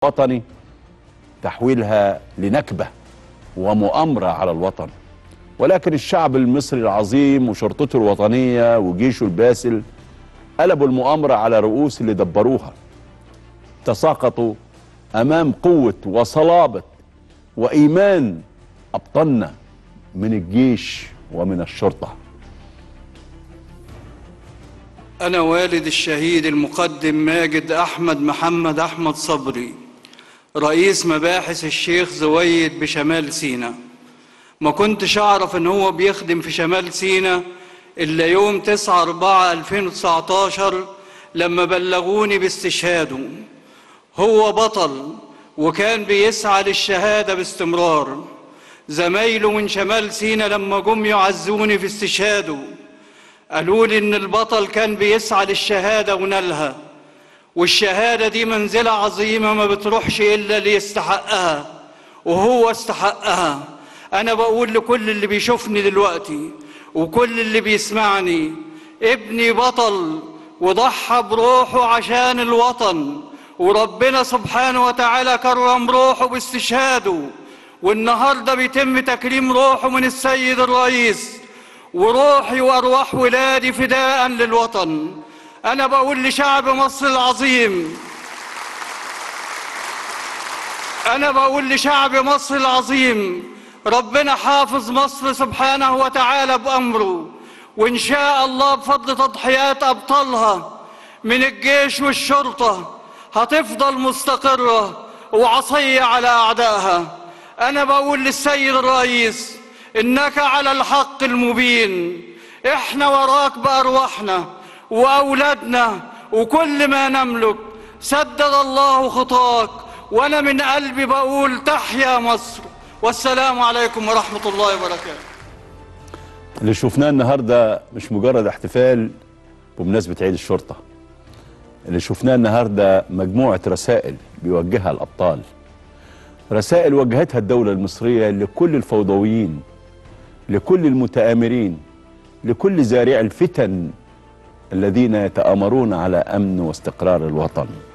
وطني تحويلها لنكبة ومؤامرة على الوطن ولكن الشعب المصري العظيم وشرطته الوطنية وجيشه الباسل قلبوا المؤامرة على رؤوس اللي دبروها تساقطوا أمام قوة وصلابة وإيمان أبطالنا من الجيش ومن الشرطة أنا والد الشهيد المقدم ماجد أحمد محمد أحمد صبري رئيس مباحث الشيخ زويد بشمال سينا ما كنتش أعرف إن هو بيخدم في شمال سينا إلا يوم 9 4 2019 لما بلغوني باستشهاده هو بطل وكان بيسعى للشهادة باستمرار زمايله من شمال سينا لما جم يعزوني في استشهاده قالوا لي إن البطل كان بيسعى للشهادة ونالها والشهادة دي منزلة عظيمة ما بتروحش إلا اللي يستحقها وهو استحقها أنا بقول لكل اللي بيشوفني دلوقتي وكل اللي بيسمعني ابني بطل وضحى بروحه عشان الوطن وربنا سبحانه وتعالى كرم روحه باستشهاده والنهارده بيتم تكريم روحه من السيد الرئيس وروحي وارواح ولادي فداء للوطن انا بقول لشعب مصر العظيم انا بقول لشعب مصر العظيم ربنا حافظ مصر سبحانه وتعالى بامره وان شاء الله بفضل تضحيات ابطالها من الجيش والشرطه هتفضل مستقره وعصيه على اعدائها انا بقول للسيد الرئيس انك على الحق المبين احنا وراك بارواحنا واولادنا وكل ما نملك سدد الله خطاك وانا من قلبي بقول تحيا مصر والسلام عليكم ورحمه الله وبركاته اللي شفناه النهارده مش مجرد احتفال بمناسبة عيد الشرطة اللي شفناه النهارده مجموعة رسائل بيوجهها الأبطال رسائل وجهتها الدولة المصرية لكل الفوضويين لكل المتآمرين لكل زارع الفتن الذين يتآمرون على أمن واستقرار الوطن